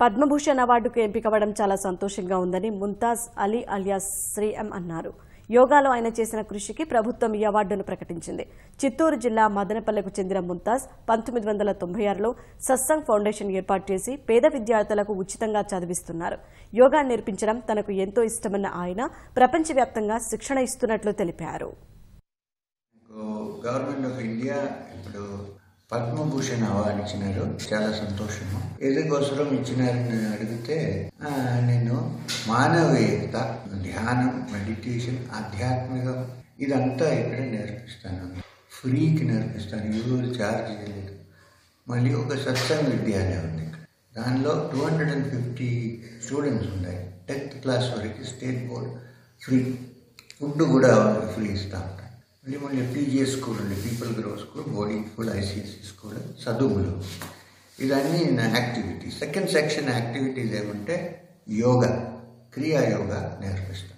పద్మభూషణ్ అవార్డుకు ఎంపికవడం చాలా సంతోషంగా ఉందని ముంతాజ్ అలీ అలియాస్ శ్రీఎం అన్నారు యోగాలో ఆయన చేసిన కృషికి ప్రభుత్వం ఈ అవార్డును ప్రకటించింది చిత్తూరు జిల్లా మదనపల్లెకు చెందిన ముంతాజ్ పంతొమ్మిది వందల తొంభై ఆరులో సత్సంగ్ ఫౌండేషన్ ఏర్పాటు చేసి పేద విద్యార్థులకు ఉచితంగా చదివిస్తున్నారు యోగా నేర్పించడం తనకు ఎంతో ఇష్టమన్న ఆయన ప్రపంచవ్యాప్తంగా శిక్షణ ఇస్తున్నట్లు తెలిపారు గవర్నమెంట్ ఆఫ్ ఇండియా ఇప్పుడు పద్మభూషణ్ అవార్డు ఇచ్చినారు చాలా సంతోషము ఎందుకోసం ఇచ్చినారని అడిగితే ఆ, నేను మానవీయత ధ్యానం మెడిటేషన్ ఆధ్యాత్మికం ఇదంతా ఇక్కడ నేర్పిస్తాను ఫ్రీకి నేర్పిస్తాను ఎవరు ఛార్జ్ చేయలేదు మళ్ళీ ఒక సత్సంగ విద్యాలయం ఉంది ఇక్కడ దానిలో two hundred and fifty students ఉన్నాయి టెన్త్ క్లాస్ వరకు స్టేట్ బోర్డ్ ఫ్రీ ఫుడ్ కూడా ఫ్రీ ఇస్తా ఉంటాం మళ్ళీ మళ్ళీ పీజీఎస్ స్కూల్ ఉంది people grow school boarding school ICSE school చదువులు ఇదన్నీ నా యాక్టివిటీస్ సెకండ్ సెక్షన్ యాక్టివిటీస్ ఏమంటే యోగా క్రియా యోగా నేర్పిస్తాం